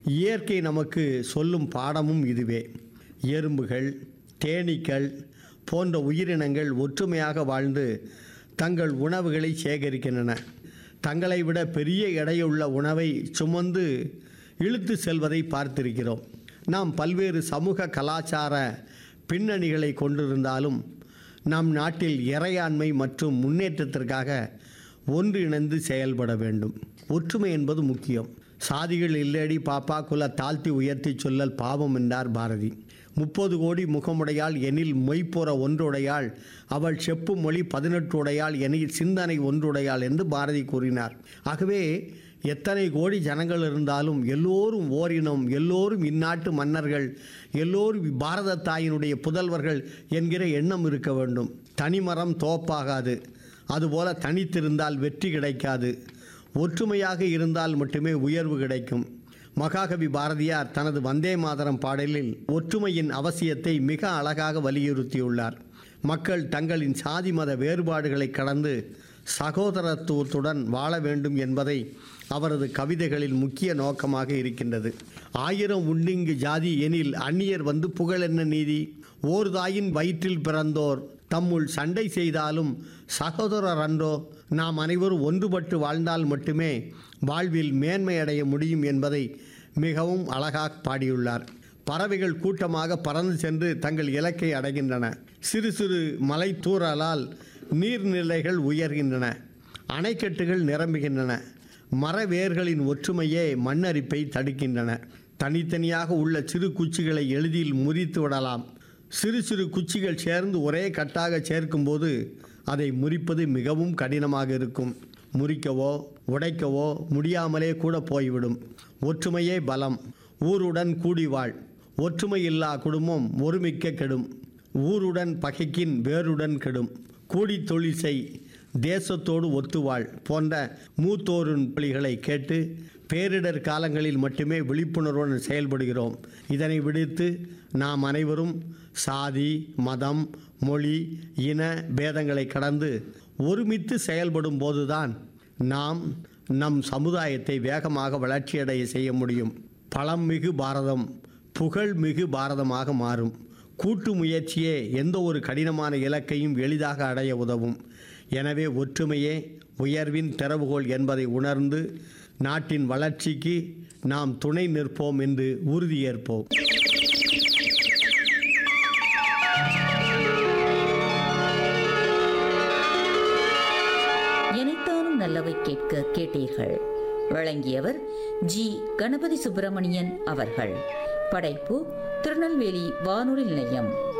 இயற்கை நமக்கு சொல்லும் பாடமும் இதுவே எறும்புகள் தேனீக்கள் போன்ற உயிரினங்கள் ஒற்றுமையாக வாழ்ந்து தங்கள் உணவுகளை சேகரிக்கின்றன தங்களை விட பெரிய எடையுள்ள உணவை சுமந்து இழுத்து செல்வதை பார்த்திருக்கிறோம் நாம் பல்வேறு சமூக கலாச்சார பின்னணிகளை கொண்டிருந்தாலும் நம் நாட்டில் இறையாண்மை மற்றும் முன்னேற்றத்திற்காக ஒன்றிணைந்து செயல்பட வேண்டும் ஒற்றுமை என்பது முக்கியம் சாதிகள் இல்லடி பாப்பா குல தாழ்த்தி உயர்த்தி சொல்லல் பாவம் என்றார் பாரதி முப்பது கோடி முகமுடையாள் எனில் மொய்ப்புற ஒன்றுடையாள் அவள் செப்பு மொழி பதினெட்டு உடையாள் எனில் சிந்தனை ஒன்றுடையாள் என்று பாரதி கூறினார் ஆகவே எத்தனை கோடி ஜனங்கள் இருந்தாலும் எல்லோரும் ஓரினம் எல்லோரும் இந்நாட்டு மன்னர்கள் எல்லோரும் பாரத தாயினுடைய புதல்வர்கள் என்கிற எண்ணம் இருக்க வேண்டும் தனிமரம் தோப்பாகாது அதுபோல தனித்திருந்தால் வெற்றி கிடைக்காது ஒற்றுமையாக இருந்தால் மட்டுமே உயர்வு கிடைக்கும் மகாகவி பாரதியார் தனது வந்தே மாதரம் பாடலில் ஒற்றுமையின் அவசியத்தை மிக அழகாக வலியுறுத்தியுள்ளார் மக்கள் தங்களின் சாதி மத வேறுபாடுகளை கடந்து சகோதரத்துவத்துடன் வாழ வேண்டும் என்பதை அவரது கவிதைகளில் முக்கிய நோக்கமாக இருக்கின்றது ஆயிரம் உண்டிங்கு ஜாதி எனில் அந்நியர் வந்து புகழென்ன நீதி ஓர் தாயின் வயிற்றில் பிறந்தோர் தம்முள் சண்டை செய்தாலும் சகோதரர் அன்றோ நாம் அனைவரும் ஒன்றுபட்டு வாழ்ந்தால் மட்டுமே வாழ்வில் மேன்மை அடைய முடியும் என்பதை மிகவும் அழகாக பாடியுள்ளார் பறவைகள் கூட்டமாக பறந்து சென்று தங்கள் இலக்கை அடைகின்றன சிறு சிறு மலை தூறலால் நீர்நிலைகள் உயர்கின்றன அணைக்கட்டுகள் நிரம்புகின்றன மர வேர்களின் ஒற்றுமையே மண்ணரிப்பை தடுக்கின்றன தனித்தனியாக உள்ள சிறு குச்சிகளை எளிதில் முறித்து விடலாம் சிறு சிறு குச்சிகள் சேர்ந்து ஒரே கட்டாக சேர்க்கும்போது அதை முறிப்பது மிகவும் கடினமாக இருக்கும் முறிக்கவோ உடைக்கவோ முடியாமலே கூட போய்விடும் ஒற்றுமையே பலம் ஊருடன் கூடி வாழ் ஒற்றுமையில்லா குடும்பம் ஒருமிக்க கெடும் ஊருடன் பகைக்கின் வேருடன் கெடும் கூடி தொழில் செய் தேசத்தோடு ஒத்துவாழ் போன்ற மூத்தோரின் பலிகளை கேட்டு பேரிடர் காலங்களில் மட்டுமே விழிப்புணர்வுடன் செயல்படுகிறோம் இதனை விடுத்து நாம் அனைவரும் சாதி மதம் மொழி இன பேதங்களை கடந்து ஒருமித்து செயல்படும் போதுதான் நாம் நம் சமுதாயத்தை வேகமாக வளர்ச்சியடைய செய்ய முடியும் பலம் மிகு பாரதம் புகழ் மிகு பாரதமாக மாறும் கூட்டு முயற்சியே எந்த ஒரு கடினமான இலக்கையும் எளிதாக அடைய உதவும் எனவே ஒற்றுமையே உயர்வின் திறவுகோல் என்பதை உணர்ந்து நாட்டின் வளர்ச்சிக்கு நாம் துணை நிற்போம் என்று உறுதியேற்போம் எனைத்தானும் நல்லவை கேட்க கேட்டீர்கள் வழங்கியவர் ஜி கணபதி சுப்பிரமணியன் அவர்கள் படைப்பு திருநெல்வேலி வானொலி நிலையம்